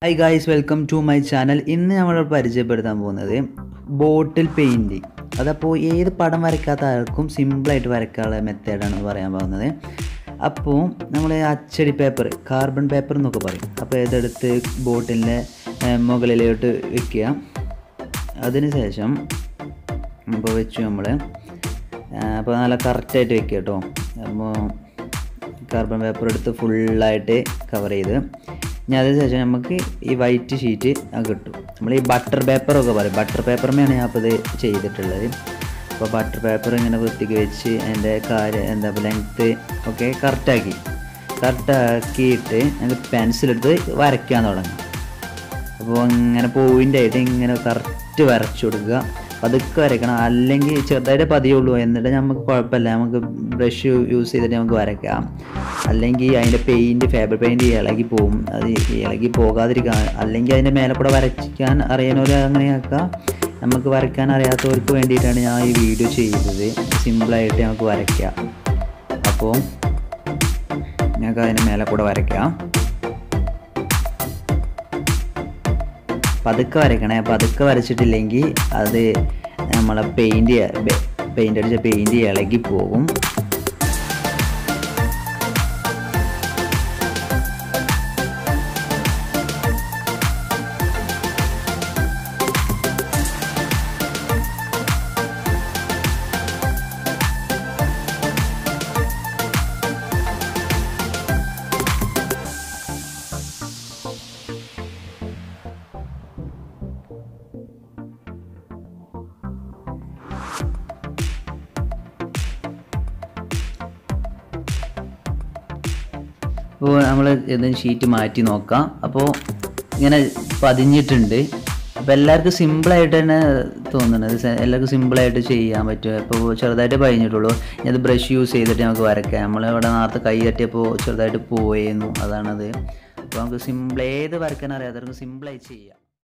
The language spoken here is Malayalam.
hi guys welcome to my channel ഇന്ന് നമ്മൾ പരിചയപ്പെടുത്താൻ പോകുന്നത് ബോട്ടിൽ പെയിൻറ് അതപ്പോൾ ഏത് പടം വരയ്ക്കാത്ത ആൾക്കും സിമ്പിളായിട്ട് വരയ്ക്കാനുള്ള മെത്തേഡാണ് പറയാൻ പോകുന്നത് അപ്പോൾ നമ്മൾ അച്ചടി പേപ്പർ കാർബൺ പേപ്പർ എന്നൊക്കെ പറയും അപ്പോൾ ഇതെടുത്ത് ബോട്ടിലിൻ്റെ മുകളിലോട്ട് വെക്കുക അതിന് ശേഷം ഇപ്പോൾ വെച്ചു നമ്മൾ അപ്പോൾ നല്ല കറക്റ്റായിട്ട് വെക്കുക കേട്ടോ അപ്പോൾ കാർബൺ പേപ്പർ എടുത്ത് ഫുള്ളായിട്ട് കവർ ചെയ്ത് ഇനി അതിന് ശേഷം നമുക്ക് ഈ വൈറ്റ് ഷീറ്റ് കിട്ടും നമ്മൾ ഈ ബട്ടർ പേപ്പറൊക്കെ പറയും ബട്ടർ പേപ്പറിനെയാണ് ഞാൻ അപ്പോൾ ഇത് ചെയ്തിട്ടുള്ളത് അപ്പോൾ ബട്ടർ പേപ്പർ ഇങ്ങനെ വൃത്തിക്ക് വെച്ച് അതിൻ്റെ കാര്യം എന്താ ലെങ്ത്ത് ഒക്കെ കറക്റ്റാക്കി കറക്റ്റാക്കിയിട്ട് ഞങ്ങൾക്ക് പെൻസിലെടുത്ത് വരയ്ക്കാൻ തുടങ്ങും അപ്പോൾ ഇങ്ങനെ പോയിൻ്റ് ആയിട്ട് ഇങ്ങനെ കറക്റ്റ് വരച്ചു കൊടുക്കുക പതുക്കെ വരയ്ക്കണം അല്ലെങ്കിൽ ചെറുതായിട്ട് പതിയുള്ളൂ എന്നിട്ട് നമുക്ക് കുഴപ്പമില്ല നമുക്ക് ബ്രഷ് യൂസ് ചെയ്തിട്ട് നമുക്ക് വരയ്ക്കാം അല്ലെങ്കിൽ അതിൻ്റെ പെയിൻറ്റ് ഫേബർ പെയിൻറ്റ് ഇളകി പോകും അത് ഇളകി പോകാതിരിക്കാൻ അല്ലെങ്കിൽ അതിൻ്റെ മേലെ കൂടെ വരയ്ക്കാൻ അറിയാനൊരു അങ്ങനെയാക്കാം നമുക്ക് വരയ്ക്കാൻ അറിയാത്തവർക്ക് വേണ്ടിയിട്ടാണ് ഞാൻ ഈ വീഡിയോ ചെയ്തത് സിമ്പിളായിട്ട് നമുക്ക് വരയ്ക്കാം അപ്പോൾ ഞങ്ങൾക്ക് അതിൻ്റെ മേലെ കൂടെ വരയ്ക്കാം പതുക്കെ വരയ്ക്കണേ പതുക്കെ വരച്ചിട്ടില്ലെങ്കിൽ അത് നമ്മളെ പെയിൻറ് പെയിൻ്റ് അടിച്ച പെയിൻറ് ഇളകി പോകും അപ്പോൾ നമ്മൾ ഏതെങ്കിലും ഷീറ്റ് മാറ്റി നോക്കാം അപ്പോൾ ഇങ്ങനെ പതിഞ്ഞിട്ടുണ്ട് അപ്പോൾ എല്ലാവർക്കും സിമ്പിളായിട്ട് തന്നെ തോന്നുന്നത് സ- എല്ലാവർക്കും സിമ്പിളായിട്ട് ചെയ്യാൻ പറ്റും അപ്പോൾ ചെറുതായിട്ട് പതിഞ്ഞിട്ടുള്ളൂ ഇനി അത് ബ്രഷ് യൂസ് ചെയ്തിട്ട് നമുക്ക് വരയ്ക്കാം നമ്മൾ ഇവിടെ നേരത്തെ കൈ തട്ടിയപ്പോൾ ചെറുതായിട്ട് പോയിരുന്നു അതാണത് അപ്പോൾ നമുക്ക് സിമ്പിൾ ഏത് വരയ്ക്കാൻ അറിയാത്തവർക്ക് സിമ്പിളായി ചെയ്യാം